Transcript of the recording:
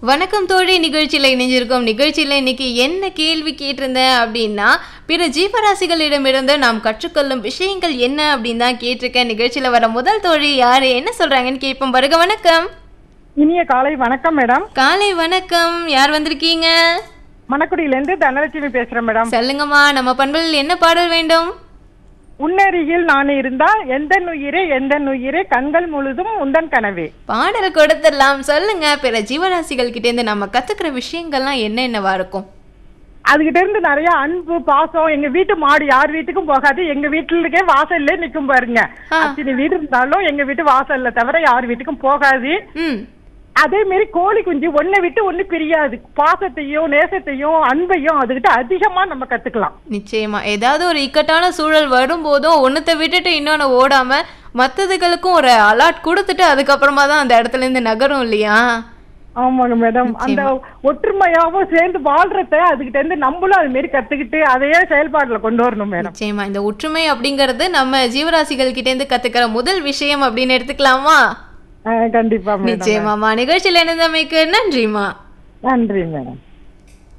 வணக்கம் தோழி நிகழ்ச்சியில் இணைஞ்சிருக்கோம் நிகழ்ச்சியில் இன்னைக்கு என்ன கேள்வி கேட்டிருந்தேன் அப்படின்னா பிற ஜீவராசிகளிடமிருந்து நாம் கற்றுக்கொள்ளும் விஷயங்கள் என்ன அப்படின்னு தான் கேட்டிருக்கேன் நிகழ்ச்சியில் வர முதல் தோழி யாரு என்ன சொல்றாங்கன்னு கேட்போம் வருக வணக்கம் இனிய காலை வணக்கம் மேடம் காலை வணக்கம் யார் வந்திருக்கீங்க மணக்குடியிலேருந்து தனலட்சுமி பேசுறேன் மேடம் சொல்லுங்கம்மா நம்ம பண்பலில் என்ன பாடல் வேண்டும் உன்னருகில் நான் இருந்தால் எந்த நுயிரே எந்த நுயிரே கண்கள் முழுதும் உந்தன் கனவே பாடல் கொடுத்துடலாம் சொல்லுங்க பிற ஜீவராசிகள் கிட்ட இருந்து நம்ம கத்துக்கிற விஷயங்கள்லாம் என்னென்னவா இருக்கும் அதுகிட்ட இருந்து நிறைய அன்பு பாசம் எங்க வீட்டு மாடு யார் வீட்டுக்கும் போகாது எங்க வீட்டுலக்கே வாசல்ல நிக்கும் பாருங்க ஆ. அத்தனை வீடு இருந்தாலும் எங்க வீட்டு வாசல்ல தவிர யார் வீட்டுக்கும் போகாது ம் அதே மாதிரி கோழி குஞ்சு ஒன்னை விட்டு ஒண்ணு பிரியாது பாசத்தையும் நேசத்தையும் அன்பையும் அதுகிட்ட அதிகமா நம்ம கத்துக்கலாம் நிச்சயமா ஏதாவது ஒரு இக்கட்டான சூழல் வரும்போதும் ஒன்றத்தை விட்டுட்டு இன்னொன்று ஓடாம மற்றதுகளுக்கும் ஒரு அலாட் கொடுத்துட்டு அதுக்கப்புறமா தான் அந்த இடத்துல இருந்து நகரும் இல்லையா ஆமாங்க மேடம் அந்த ஒற்றுமையாவும் சேர்ந்து வாழ்றத அதுகிட்ட இருந்து நம்மளும் அது மாதிரி கத்துக்கிட்டு அதையே செயல்பாடுல கொண்டு வரணும் மேடம் நிச்சயமா இந்த ஒற்றுமை அப்படிங்கிறது நம்ம ஜீவராசிகள் கிட்ட இருந்து கத்துக்கிற முதல் விஷயம் அப்படின்னு எடுத்துக்கலாமா ஆ, கண்டிப்பா மேடம் நிச்சயமாமா நிகழ்ச்சியில் இணைந்தமைக்கு நன்றிமா நன்றி மேடம்